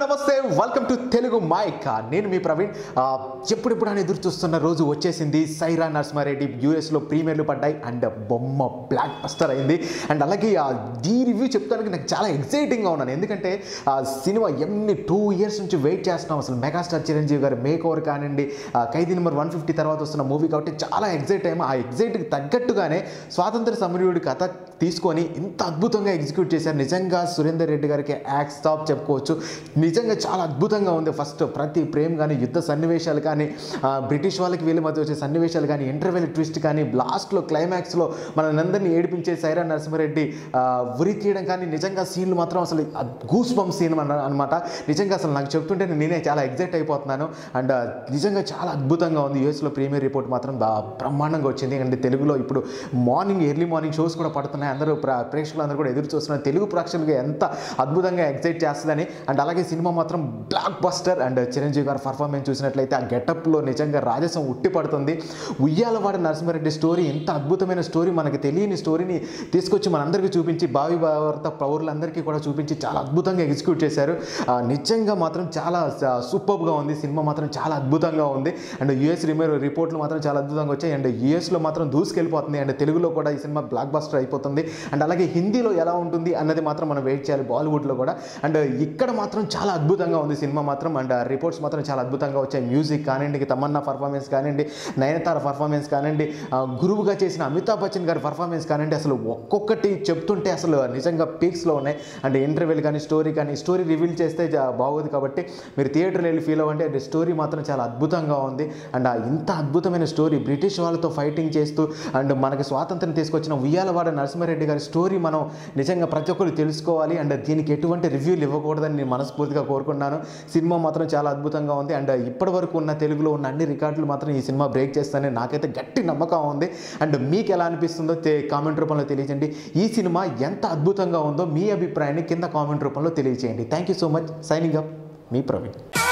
నమస్తే welcome to Telugu mic నేను మీ ప్రవీణ్ ఆ, ఎప్పుడెప్పుడు అని ఎదురు చూస్తున్న రోజు వచ్చేసింది సైరా నరసింహారెడ్డి యూఎస్లో ప్రీమియర్లు పడ్డాయి అండ్ బొమ్మ బ్లాక్ బస్టర్ అయింది అండ్ అలాగే ఆ, ఈ రివ్యూ చెప్తానికి నాకు చాలా ఎక్సైటింగ్గా ఉన్నాను ఎందుకంటే ఆ సినిమా ఎన్ని టూ ఇయర్స్ నుంచి వెయిట్ చేస్తున్నాం అసలు మెగాస్టార్ చిరంజీవి గారి మేక్ ఓవర్ కానివ్వండి ఆ, ఖైదీ నెంబర్ వన్ ఫిఫ్టీ తర్వాత వస్తున్న మూవీ కాబట్టి చాలా ఎగ్జైట్ అయ్యాము ఆ ఎగ్జైట్కి తగ్గట్టుగానే స్వాతంత్ర సమరయుడి కథ తీసుకొని ఇంత అద్భుతంగా ఎగ్జిక్యూట్ చేశారు నిజంగా సురేందర్ రెడ్డి గారికి యాక్స్ టాప్ చెప్పుకోవచ్చు నిజంగా చాలా అద్భుతంగా ఉంది ఫస్ట్ ప్రతి ప్రేమ్ కానీ యుద్ధ సన్నివేశాలు కానీ ఆ, బ్రిటిష్ వాళ్ళకి వీళ్ళ మధ్య వచ్చే సన్నివేశాలు కానీ ఇంటర్వెల్ ట్విస్ట్ కానీ లాస్ట్లో క్లైమాక్స్లో మన నందరిని ఏడిపించే సైరా నరసింహారెడ్డి ఆ, ఉరి తీయడం కానీ నిజంగా సీన్లు మాత్రం అసలు గూస్ బంప్ సీన్ అనమాట నిజంగా అసలు నాకు చెప్తుంటే నేనే చాలా ఎగ్జైట్ అయిపోతున్నాను అండ్ ఆ, నిజంగా చాలా అద్భుతంగా ఉంది యూఎస్లో ప్రీమియర్ రిపోర్ట్ మాత్రం బా- బ్రహ్మాండంగా వచ్చింది అండ్ తెలుగులో ఇప్పుడు మార్నింగ్ ఎర్లీ మార్నింగ్ షోస్ కూడా పడుతున్నాయి అందరూ ప్ర- ప్రేక్షకులు అందరూ కూడా ఎదురు చూస్తున్నారు తెలుగు ప్రేక్షకులకు ఎంత అద్భుతంగా ఎగ్జైట్ చేస్తుందని అండ్ అలాగే సినిమా మాత్రం బ్లాక్ బస్టర్ అండ్ చిరంజీవి గారి పర్ఫార్మెన్స్ చూసినట్లయితే ఆ గెటప్లో నిజంగా రాజసం ఉట్టి పడుతుంది ఉయ్యాలవాడ నరసింహారెడ్డి స్టోరీ ఎంత అద్భుతమైన స్టోరీ మనకి తెలియని స్టోరీని తీసుకొచ్చి మనందరికీ చూపించి భావి భారత పౌరులందరికీ కూడా చూపించి చాలా అద్భుతంగా ఎగ్జిక్యూట్ చేశారు ఆ, నిజంగా మాత్రం చాలా సూపర్గా ఉంది సినిమా మాత్రం చాలా అద్భుతంగా ఉంది అండ్ యూఎస్ రిమేర్ రిపోర్ట్లు మాత్రం చాలా అద్భుతంగా వచ్చాయి అండ్ యూఎస్లో మాత్రం దూసుకెళ్ళిపోతుంది అండ్ తెలుగులో కూడా ఈ సినిమా బ్లాక్ బస్టర్ అయిపోతుంది అండ్ అలాగే హిందీలో ఎలా ఉంటుంది అన్నది మాత్రం మనం వెయిట్ చేయాలి బాలీవుడ్లో కూడా అండ్ ఇక్కడ మాత్రం చాలా అద్భుతంగా ఉంది సినిమా మాత్రం అండ్ రిపోర్ట్స్ మాత్రం చాలా అద్భుతంగా వచ్చాయి మ్యూజిక్ కానివ్వండి తమన్నా పర్ఫార్మెన్స్ కానివ్వండి నయనతార పర్ఫార్మెన్స్ కానివ్వండి ఆ, గురువుగా చేసిన అమితాబ్ బచ్చన్ గారి పర్ఫార్మెన్స్ కానివ్వండి అసలు ఒక్కొక్కటి చెప్తుంటే అసలు నిజంగా పీక్స్లో ఉన్నాయి అండ్ ఇంటర్వెల్ కానీ స్టోరీ కానీ స్టోరీ రివీల్ చేస్తే జా- బాగోదు కాబట్టి మీరు థియేటర్లో వెళ్ళి ఫీల్ అవ్వండి అండ్ స్టోరీ మాత్రం చాలా అద్భుతంగా ఉంది అండ్ ఆ ఇంత అద్భుతమైన స్టోరీ బ్రిటిష్ వాళ్ళతో ఫైటింగ్ చేస్తూ అండ్ మనకి స్వాతంత్రం తీసుకొచ్చిన ఉయ్యాలవాడ నరసింహారెడ్డి గారి స్టోరీ మనం నిజంగా ప్రతి ఒక్కరు తెలుసుకోవాలి అండ్ దీనికి ఎటువంటి రివ్యూలు ఇవ్వకూడదని నేను మనస్ఫూర్తిగా కోరుకున్నాను సినిమా మాత్రం చాలా అద్భుతంగా ఉంది అండ్ ఇప్పటి వరకు ఉన్న తెలుగులో ఉన్న అన్ని రికార్డులు మాత్రం ఈ సినిమా బ్రేక్ చేస్తానని నాకైతే గట్టి నమ్మకం ఉంది అండ్ మీకు ఎలా అనిపిస్తుందో తే- కామెంట్ రూపంలో తెలియజేయండి ఈ సినిమా ఎంత అద్భుతంగా ఉందో మీ అభిప్రాయాన్ని కింద కామెంట్ రూపంలో తెలియజేయండి thank you so much signing up మీ ప్రవీణ్